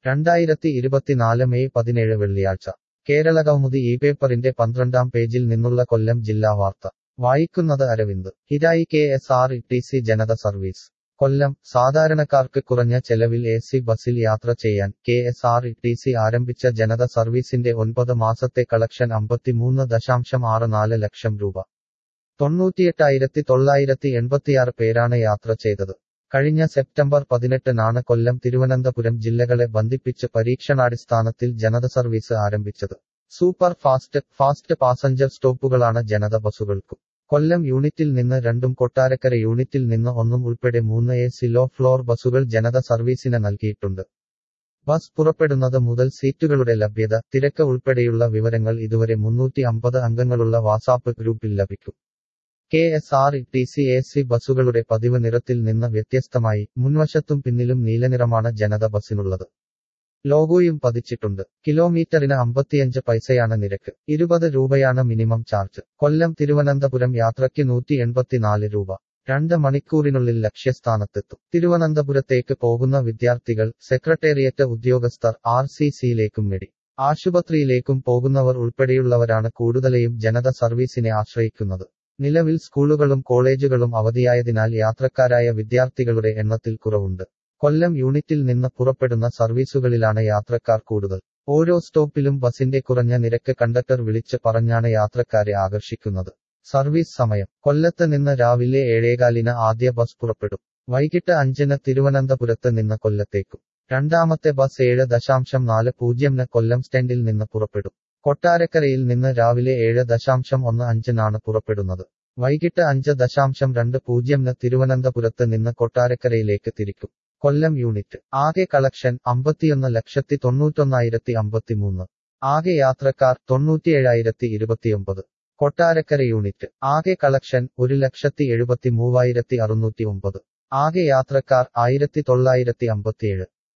രണ്ടായിരത്തി ഇരുപത്തിനാല് മെയ് പതിനേഴ് വെള്ളിയാഴ്ച കേരള കൗമുദി ഈ പേപ്പറിന്റെ പന്ത്രണ്ടാം പേജിൽ നിന്നുള്ള കൊല്ലം ജില്ലാ വാർത്ത വായിക്കുന്നത് അരവിന്ദ് ഹിരായി K S R T C Janata service Kollam സാധാരണക്കാർക്ക് കുറഞ്ഞ ചെലവിൽ എ സി ബസിൽ യാത്ര ചെയ്യാൻ K S R T C ആരംഭിച്ച ജനത സർവീസിന്റെ ഒൻപത് മാസത്തെ കളക്ഷൻ അമ്പത്തിമൂന്ന് ദശാംശം ആറ് നാല് ലക്ഷം രൂപ തൊണ്ണൂറ്റിയെട്ടായിരത്തി തൊള്ളായിരത്തി എൺപത്തിയാറ് പേരാണ് യാത്ര ചെയ്തത് കഴിഞ്ഞ സെപ്റ്റംബർ പതിനെട്ടിനാണ് കൊല്ലം തിരുവനന്തപുരം ജില്ലകളെ ബന്ധിപ്പിച്ച് പരീക്ഷണാടിസ്ഥാനത്തിൽ ജനത സർവീസ് ആരംഭിച്ചത് സൂപ്പർ ഫാസ്റ്റ് ഫാസ്റ്റ് പാസഞ്ചർ സ്റ്റോപ്പുകളാണ് ജനത ബസുകൾക്കും കൊല്ലം യൂണിറ്റിൽ നിന്ന് രണ്ടും കൊട്ടാരക്കര യൂണിറ്റിൽ നിന്ന് ഒന്നും ഉൾപ്പെടെ മൂന്ന് എ സി ലോ ഫ്ലോർ ബസുകൾ ജനത സർവീസിന് നൽകിയിട്ടുണ്ട് ബസ് പുറപ്പെടുന്നത് മുതൽ സീറ്റുകളുടെ ലഭ്യത തിരക്ക് ഉൾപ്പെടെയുള്ള വിവരങ്ങൾ ഇതുവരെ മുന്നൂറ്റി അമ്പത് അംഗങ്ങളുള്ള വാട്സാപ്പ് ഗ്രൂപ്പിൽ ലഭിക്കും K S R T C A C ബസുകളുടെ പതിവ് നിറത്തിൽ നിന്ന് വ്യത്യസ്തമായി മുൻവശത്തും പിന്നിലും നീലനിറമാണ് ജനത ബസിനുള്ളത് ലോഗോയും പതിച്ചിട്ടുണ്ട് കിലോമീറ്ററിന് അമ്പത്തിയഞ്ച് പൈസയാണ് നിരക്ക് ഇരുപത് രൂപയാണ് മിനിമം ചാർജ് കൊല്ലം തിരുവനന്തപുരം യാത്രയ്ക്ക് നൂറ്റി എൺപത്തിനാല് രൂപ രണ്ട് മണിക്കൂറിനുള്ളിൽ ലക്ഷ്യസ്ഥാനത്തെത്തും തിരുവനന്തപുരത്തേക്ക് പോകുന്ന വിദ്യാർത്ഥികൾ സെക്രട്ടേറിയറ്റ് ഉദ്യോഗസ്ഥർ ആർ സി സിയിലേക്കും മെഡി ആശുപത്രിയിലേക്കും പോകുന്നവർ ഉൾപ്പെടെയുള്ളവരാണ് കൂടുതലെയും ജനത സർവീസിനെ ആശ്രയിക്കുന്നത് നിലവിൽ സ്കൂളുകളും കോളേജുകളും അവധിയായതിനാൽ യാത്രക്കാരായ വിദ്യാർത്ഥികളുടെ എണ്ണത്തിൽ കുറവുണ്ട് കൊല്ലം യൂണിറ്റിൽ നിന്ന് പുറപ്പെടുന്ന സർവീസുകളിലാണ് യാത്രക്കാർ കൂടുതൽ ഓരോ സ്റ്റോപ്പിലും ബസിന്റെ കുറഞ്ഞ നിരക്ക് കണ്ടക്ടർ വിളിച്ച് പറഞ്ഞാണ് യാത്രക്കാരെ ആകർഷിക്കുന്നത് സർവീസ് സമയം കൊല്ലത്ത് നിന്ന് രാവിലെ ഏഴേകാലിന് ആദ്യ ബസ് പുറപ്പെടും വൈകിട്ട് അഞ്ചിന് തിരുവനന്തപുരത്ത് നിന്ന് കൊല്ലത്തേക്കും രണ്ടാമത്തെ ബസ് ഏഴ് ദശാംശം നാല് പൂജ്യംന് കൊല്ലം സ്റ്റാൻഡിൽ നിന്ന് പുറപ്പെടും കൊട്ടാരക്കരയിൽ നിന്ന് രാവിലെ ഏഴ് ദശാംശം ഒന്ന് അഞ്ചിനാണ് പുറപ്പെടുന്നത് വൈകിട്ട് അഞ്ച് ദശാംശം രണ്ട് പൂജ്യംന് തിരുവനന്തപുരത്ത് നിന്ന് കൊട്ടാരക്കരയിലേക്ക് തിരിക്കും കൊല്ലം യൂണിറ്റ് ആകെ കളക്ഷൻ അമ്പത്തിയൊന്ന് ലക്ഷത്തി തൊണ്ണൂറ്റൊന്നായിരത്തി അമ്പത്തിമൂന്ന് ആകെ യാത്രക്കാർ തൊണ്ണൂറ്റിയേഴായിരത്തി ഇരുപത്തിയൊമ്പത് കൊട്ടാരക്കര യൂണിറ്റ് ആകെ കളക്ഷൻ ഒരു ലക്ഷത്തി എഴുപത്തി മൂവായിരത്തി അറുന്നൂറ്റി ഒമ്പത് ആകെ യാത്രക്കാർ ആയിരത്തി തൊള്ളായിരത്തി അമ്പത്തിയേഴ്